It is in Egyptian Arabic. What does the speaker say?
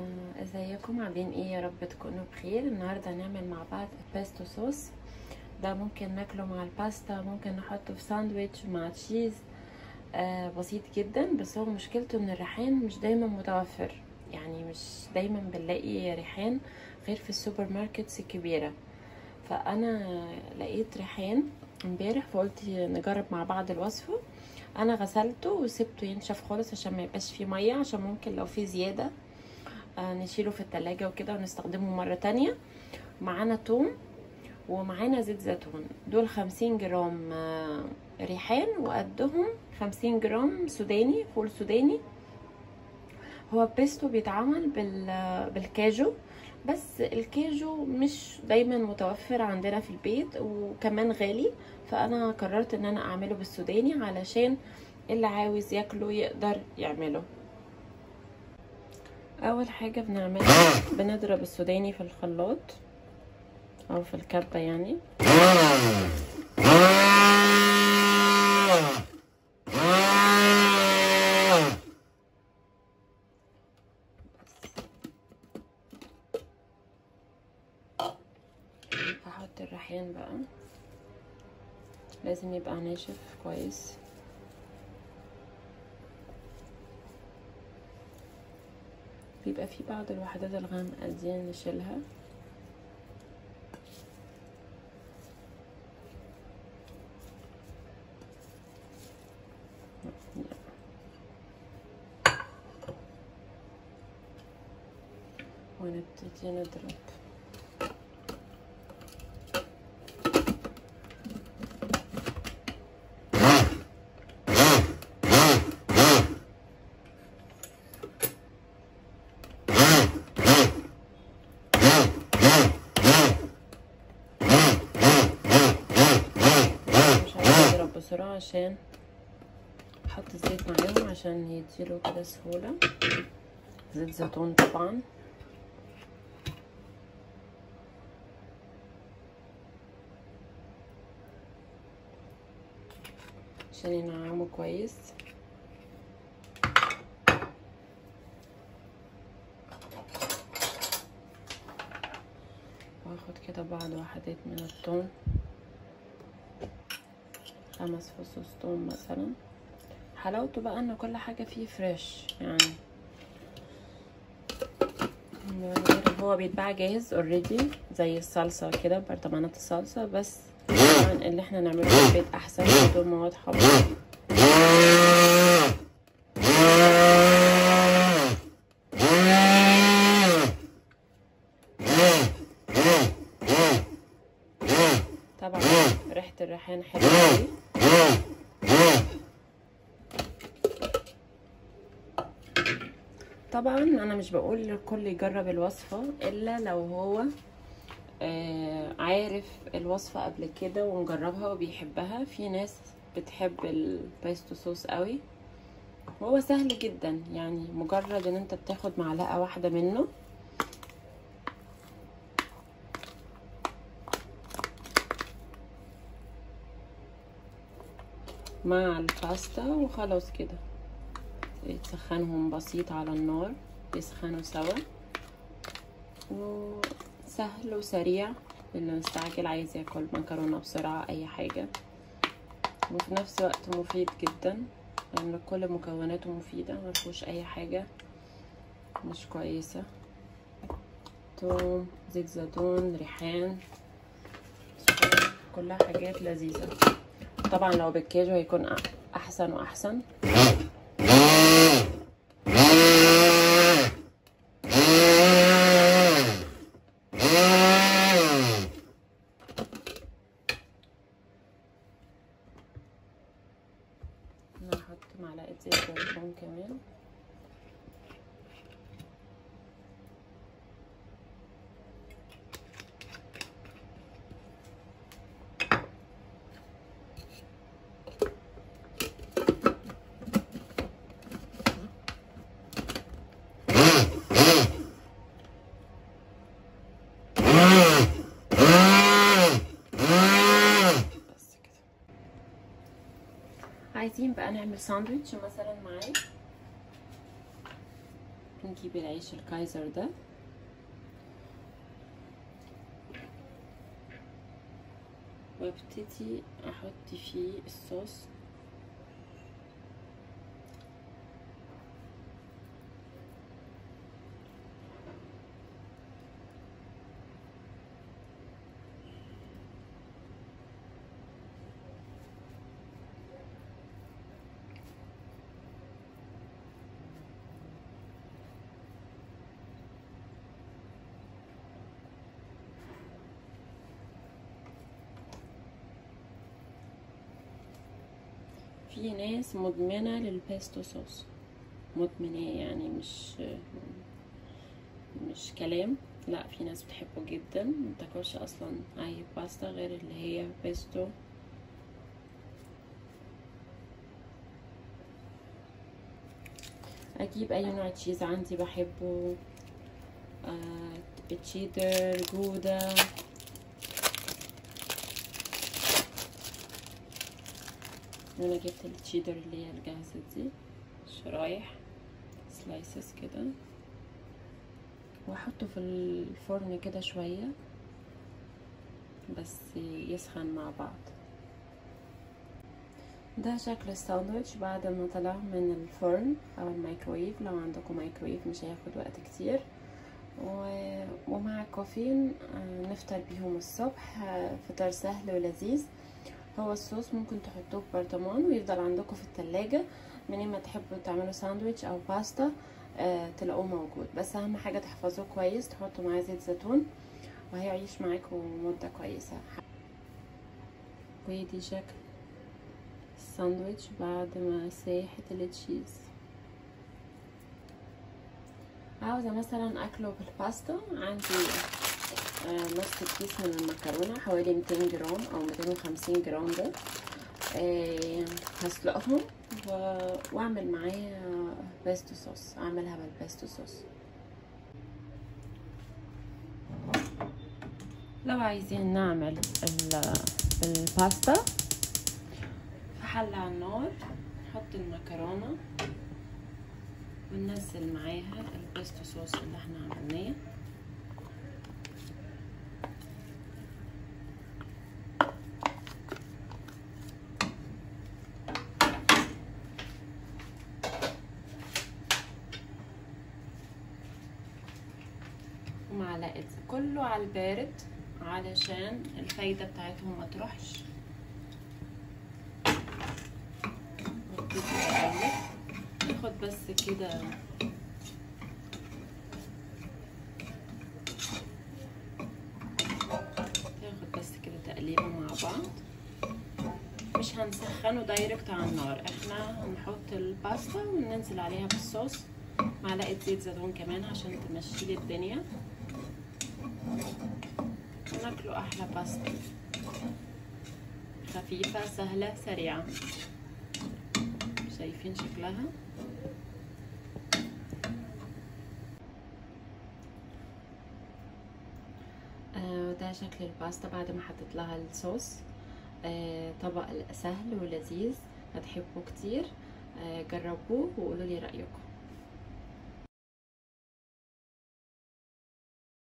آه، ازيكم عاملين ايه يا رب تكونوا بخير النهارده هنعمل مع بعض بيستو صوص ده ممكن ناكله مع الباستا ممكن نحطه في ساندويتش مع تشيز آه بسيط جدا بس هو مشكلته ان الريحان مش دايما متوفر يعني مش دايما بنلاقي ريحان غير في السوبر ماركتس الكبيره فانا لقيت ريحان امبارح فقلت نجرب مع بعض الوصفه انا غسلته وسبته ينشف خالص عشان ما يبقاش فيه ميه عشان ممكن لو فيه زياده آه نشيله في التلاجة وكده ونستخدمه مرة تانية معانا توم ومعانا زيت زيتون دول خمسين جرام آه ريحان وقدهم خمسين جرام سوداني فول سوداني هو بيستو بيتعمل بالكاجو بس الكاجو مش دايما متوفر عندنا في البيت وكمان غالي فانا قررت ان انا اعمله بالسوداني علشان اللي عاوز ياكله يقدر يعمله اول حاجة بنعملها بنضرب السوداني في الخلاط او في الكبة يعني هحط الريحان بقى لازم يبقى ناشف كويس بيبقى في بعض الوحدات الغامقة دي نشيلها ونبتدي نضرب بسرعة عشان احط الزيت معاهم عشان يديله كده سهولة زيت زيتون طبعا عشان ينعموا كويس واخد كده بعض وحدات من الثوم خمس فصوص توم مثلا حلاوته بقى ان كل حاجة فيه فريش يعني هو بيتباع جاهز اوريدي زي الصلصة كده برطمانات الصلصة بس طبعا اللي احنا نعمله في البيت احسن بدون مواد حافظة طبعا ريحة الريحان حلوة قوي طبعا انا مش بقول للكل يجرب الوصفه الا لو هو آه عارف الوصفه قبل كده ومجربها وبيحبها في ناس بتحب البيستو صوص قوي وهو سهل جدا يعني مجرد ان انت بتاخد معلقه واحده منه مع الباستا وخلاص كده تسخنهم بسيط على النار يسخنوا سوا وسهل وسريع اللي مستعجل عايز ياكل مكرونه بسرعه اي حاجه وفي نفس الوقت مفيد جدا لان يعني كل مكوناته مفيده مفيهوش اي حاجه مش كويسه توم زيت زيتون ريحان كلها حاجات لذيذه طبعا لو بالكاجو هيكون احسن واحسن هحط معلقه زيت زيتون كمان عايزين بقى نعمل ساندويتش مثلا معاه نجيب العيش الكايزر ده وابتدي احط فيه الصوص في ناس مدمنة للبيستو صوص مدمنة يعني مش مش كلام لا في ناس بتحبه جدا متاكلش اصلا اي باستا غير اللي هي بيستو اجيب اي نوع تشيز عندي بحبه آه تشيدر جودا انا جبت التشيدر اللي هي الجاهزة دي شرايح سلايسز كده واحطه في الفرن كده شوية بس يسخن مع بعض ده شكل الساندوتش بعد ما طلع من الفرن او الميكرويف لو عندكم ميكرويف مش هياخد وقت كتير و... ومع الكافيين نفطر بيهم الصبح فطار سهل ولذيذ هو الصوص ممكن تحطوه في برطمان ويفضل عندكم في التلاجة من ما تحبوا تعملوا ساندويتش او باستا آه تلاقوه موجود بس اهم حاجة تحفظوه كويس تحطوا معاه زيت زيتون وهيعيش معاكم مدة كويسة ودي شكل الساندويتش بعد ما ساحت التشيز عاوزة مثلا اكله بالباستا عندي آه نص كيس من المكرونة حوالي 200 جرام او 250 جرام ده آه هسلقهم و... واعمل معاه بيستو صوص اعملها بالبيستو صوص لو عايزين نعمل الباستا في حلة على النار نحط المكرونة وننزل معاها البيستو صوص اللي احنا عملناه ومعلقة كله على البارد علشان الفايدة بتاعتهم ما تروحش ناخد بس كده تاخد بس كده تقليبه مع بعض مش هنسخنه دايركت على النار احنا هنحط الباستا وننزل عليها بالصوص معلقه زيت زيتون كمان عشان تمشي لي الدنيا وناكله احلى باستا خفيفه سهله سريعه شايفين شكلها آه ده شكل الباستا بعد ما حطيت لها الصوص آه طبق سهل ولذيذ هتحبوه كتير آه جربوه وقولوا لي رايكم